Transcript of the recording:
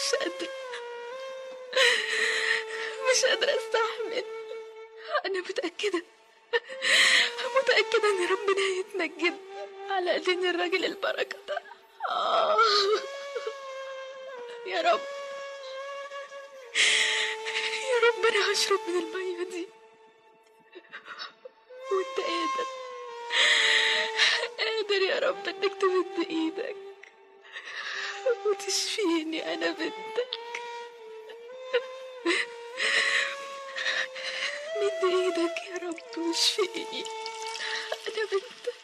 مش قادرة مش قادرة استحمل أنا متأكدة متأكدة إن ربنا هيتنجد على إيدين الراجل البركة ده آه. يا رب يا رب أنا هشرب من المية دي وأنت قادر قادر يا رب إنك تمد إيدك وتشفيني أنا بنتك مد إيدك يا رب واشفيني أنا بنتك